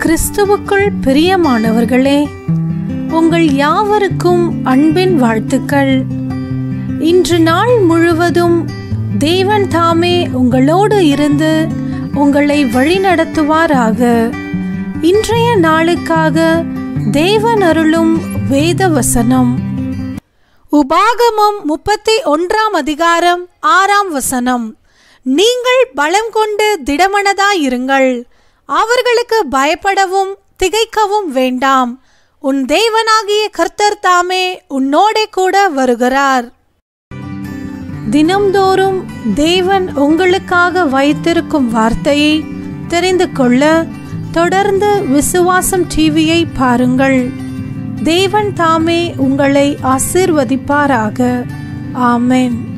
கிறிஸ்துவுக்குள் பிரியமானவர்களே உங்கள் யாவருக்கும் அன்பின் வாழ்த்துக்கள் இன்று நாள் முழுவதும் தேவன் தாமே உங்களோடு இருந்து உங்களை வழிநடத்துவாராக இன்றைய நாளுக்காக தேவன் அருளும் வேத வசனம் உபாகமம் முப்பத்தி ஒன்றாம் அதிகாரம் ஆறாம் வசனம் நீங்கள் பலம் கொண்டு திடமனதாயிருங்கள் அவர்களுக்கு பயப்படவும் திகைக்கவும் வேண்டாம் உன் தேவனாகிய கர்த்தர் தாமே உன்னோடே கூட வருகிறார் தினம்தோறும் தேவன் உங்களுக்காக வைத்திருக்கும் வார்த்தையை தெரிந்து கொள்ள தொடர்ந்து விசுவாசம் டிவியை பாருங்கள் தேவன் தாமே உங்களை ஆசிர்வதிப்பாராக ஆமென்